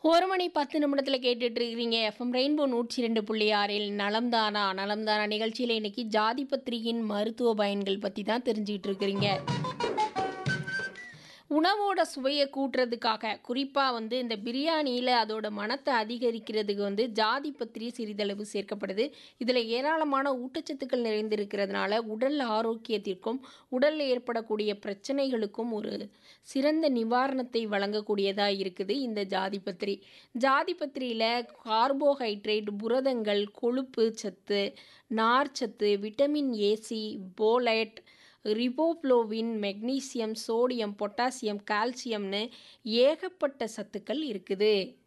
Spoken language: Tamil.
ஒரு மணி பத்து நிமிடத்தில் கேட்டுட்டு இருக்கிறீங்க எஃப்எம் ரெயின்போ நூற்றி ரெண்டு புள்ளி ஆறில் நலம்தானா நலம்தானா நிகழ்ச்சியில் இன்னைக்கு ஜாதி பத்திரிகையின் மருத்துவ பயன்கள் பற்றி தான் தெரிஞ்சுக்கிட்டு இருக்கிறீங்க உணவோட சுவையை கூட்டுறதுக்காக குறிப்பாக வந்து இந்த பிரியாணியில் அதோட மனத்தை அதிகரிக்கிறதுக்கு வந்து ஜாதி பத்திரி சிறிதளவு சேர்க்கப்படுது இதில் ஏராளமான ஊட்டச்சத்துக்கள் நிறைந்திருக்கிறதுனால உடல் ஆரோக்கியத்திற்கும் உடலில் ஏற்படக்கூடிய பிரச்சனைகளுக்கும் ஒரு சிறந்த நிவாரணத்தை வழங்கக்கூடியதாக இருக்குது இந்த ஜாதி பத்திரி ஜாதி பத்திரியில் கார்போஹைட்ரேட் புரதங்கள் கொழுப்பு சத்து நார்ச்சத்து vitamin A C folate riboflavin magnesium sodium potassium கால்சியம்னு ஏகப்பட்ட சத்துக்கள் இருக்குது